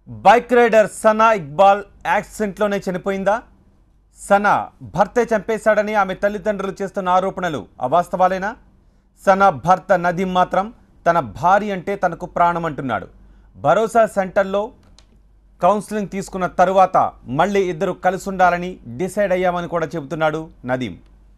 bike rider Sana Iqbal యాక్సిడెంట్లోనే చనిపోయిందా సనా భర్తే చంపేశాడని ఆమె తల్లిదండ్రులు చేస్తున్న ఆరోపణలు అవాస్తవాలేనా సనా భర్త నదీం మాత్రం తన భార్య అంటే తనకు ప్రాణం అంటున్నాడు భరోసా సెంటర్లో కౌన్సిలింగ్ తీసుకున్న తరువాత మళ్ళీ ఇద్దరు కలిసి ఉండాలని డిసైడ్ అయ్యామని కూడా చెబుతున్నాడు నదీం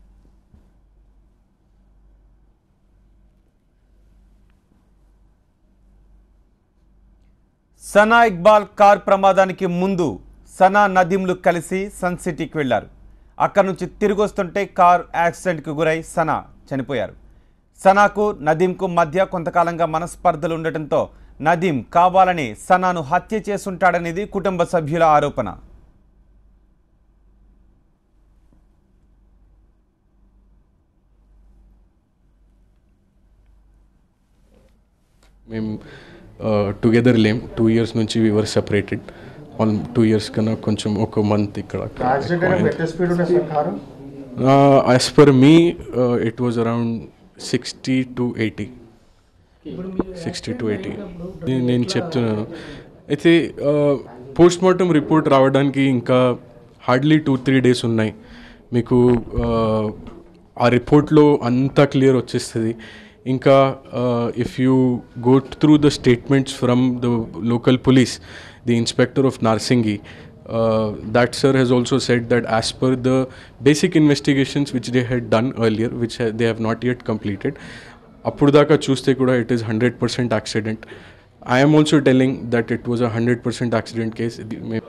సనా ఇక్బాల్ కార్ ప్రమాదానికి ముందు సనా నదీంలు కలిసి సన్ సిటీకి వెళ్లారు అక్కడి నుంచి తిరిగి వస్తుంటే కార్ యాక్సిడెంట్కి గురై సనా చనిపోయారు సనాకు నదీంకు మధ్య కొంతకాలంగా మనస్పర్ధలు ఉండటంతో నదీం కావాలని సనాను హత్య చేసుంటాడనేది కుటుంబ సభ్యుల ఆరోపణ మేము టుగెదర్ లేం టూ ఇయర్స్ నుంచి were separated on two years కన్నా కొంచెం ఒక మంత్ ఇక్కడ యాక్సిడెంట్ అయినప్పుడు ఎంత స్పీడ్ ఉండే sir car as per me it was around sixty to eighty sixty to eighty నేను చెప్తున్నాను అయితే పోస్ట్ మార్టం రిపోర్ట్ రావడానికి ఇంకా హార్డ్లీ టూ త్రీ డేస్ ఉన్నాయి మీకు uh, ఆ రిపోర్ట్లో అంతా క్లియర్ వచ్చేస్తుంది ఇంకా if you go through the statements from the local police the inspector of Narsingi uh, that sir has also said that as per the basic investigations which they had done earlier, which ha- they have not yet completed, అప్పుడు దాకా చూస్తే కూడా it is hundred percent accident I'm also telling that it was a hundred percent accident case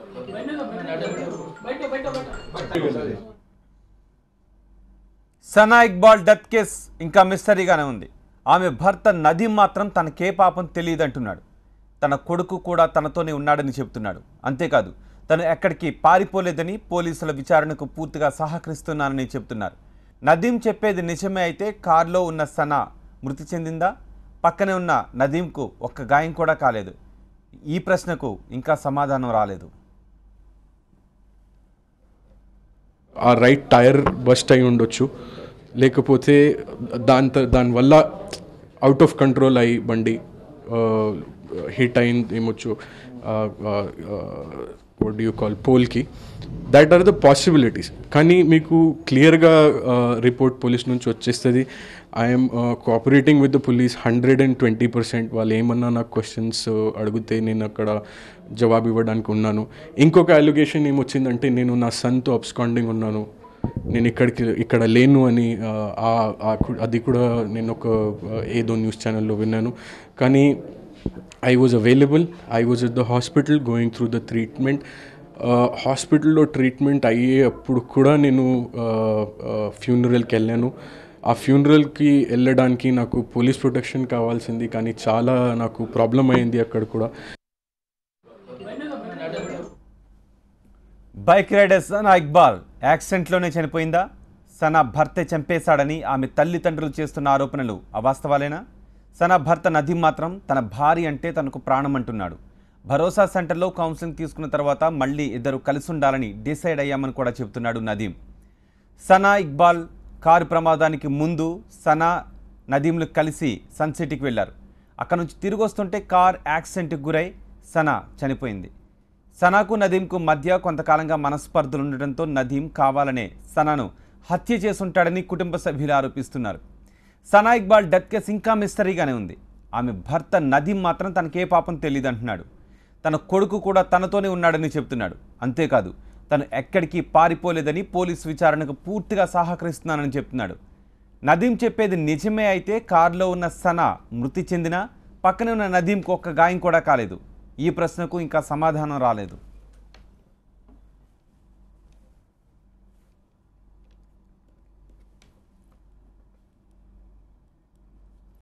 Sana Iqbal death case ఇంకా మిస్టరీగానే ఉంది ఆమె భర్త నదీం మాత్రం తనకే పాపం తెలియదంటున్నాడు తన కొడుకు కూడా తనతోనే ఉన్నాడని చెబుతున్నాడు అంతేకాదు తను ఎక్కడికి పారిపోలేదని పోలీసుల విచారణకు పూర్తిగా సహకరిస్తున్నానని చెబుతున్నారు నదీం చెప్పేది నిజమే అయితే కారులో ఉన్న సనా మృతి చెందిందా పక్కనే ఉన్న నదీంకు ఒక్క గాయం కూడా కాలేదు ఈ ప్రశ్నకు ఇంకా సమాధానం రాలేదు ఆ రైట్ టైర్ బస్ట్ అయి ఉండొచ్చు లేకపోతే దాని త- దానివల్ల అవుట్ ఆఫ్ కంట్రోల్ అయ్యి బండి హిట్ అయింది ఏమొచ్చు వాట్ యూ కాల్ పోల్కి దట్ ఆర్ ద పాసిబిలిటీస్ కానీ మీకు క్లియర్గా రిపోర్ట్ పోలీస్ నుంచి వచ్చేస్తుంది I'm cooperating with the police hundred and twenty percent వాళ్ళు ఏమన్నా నాకు క్వశ్చన్స్ అడిగితే నేను అక్కడ జవాబు ఇవ్వడానికి ఉన్నాను ఇంకొక అలిగేషన్ ఏమొచ్చిందంటే నేను నా సన్తో అబ్స్కాండింగ్ ఉన్నాను నేను ఇక్కడికి ఇక్కడ లేను అని ఆ, ఆ- ఆ కు- అది కూడా నేను ఒక ఆ, ఏదో న్యూస్ ఛానల్లో విన్నాను కానీ I was available I was at the hospital going through the treatment హాస్పిటల్లో ట్రీట్మెంట్ అయ్యేటప్పుడు కూడా నేను ఫ్యూనరల్కి వెళ్ళాను ఆ ఫ్యూనరల్కి వెళ్ళడానికి నాకు పోలీస్ ప్రొటెక్షన్ కావాల్సింది కానీ చాలా నాకు ప్రాబ్లం అయింది అక్కడ కూడా బైక్ రైడర్ సనా ఇక్బాల్ యాక్సిడెంట్లోనే చనిపోయిందా సనా భర్తే చంపేశాడని ఆమె తల్లిదండ్రులు చేస్తున్న ఆరోపణలు అవాస్తవాలేనా సనా భర్త నదీం మాత్రం తన భార్య అంటే తనకు ప్రాణం అంటున్నాడు భరోసా సెంటర్లో కౌన్సిలింగ్ తీసుకున్న తర్వాత మళ్ళీ ఇద్దరు కలిసి ఉండాలని డిసైడ్ అయ్యామని కూడా చెబుతున్నాడు నదీం సనా ఇక్బాల్ కారు ప్రమాదానికి ముందు సనా నదీంలు కలిసి సన్ సిటీకి వెళ్లారు అక్కడ నుంచి తిరిగి వస్తుంటే కార్ యాక్సిడెంట్కి గురై సనా చనిపోయింది సనాకు నదీంకు మధ్య కొంతకాలంగా మనస్పర్ధలు ఉండటంతో నదీం కావాలనే సనాను హత్య చేసుంటాడని కుటుంబ సభ్యులు ఆరోపిస్తున్నారు సనా ఇక్బాల్ డెత్ కేసు ఇంకా మిస్టరీగానే ఉంది ఆమె భర్త నదీం మాత్రం తనకే పాపం తెలియదంటున్నాడు తన కొడుకు కూడా తనతోనే ఉన్నాడని చెప్తున్నాడు అంతేకాదు తను ఎక్కడికి పారిపోలేదని పోలీసు విచారణకు పూర్తిగా సహకరిస్తున్నానని చెప్తున్నాడు నదీం చెప్పేది నిజమే అయితే కారులో ఉన్న సనా మృతి చెందినా పక్కనే ఉన్న నదీంకు ఒక్క గాయం కూడా కాలేదు ఈ ప్రశ్నకు ఇంకా సమాధానం రాలేదు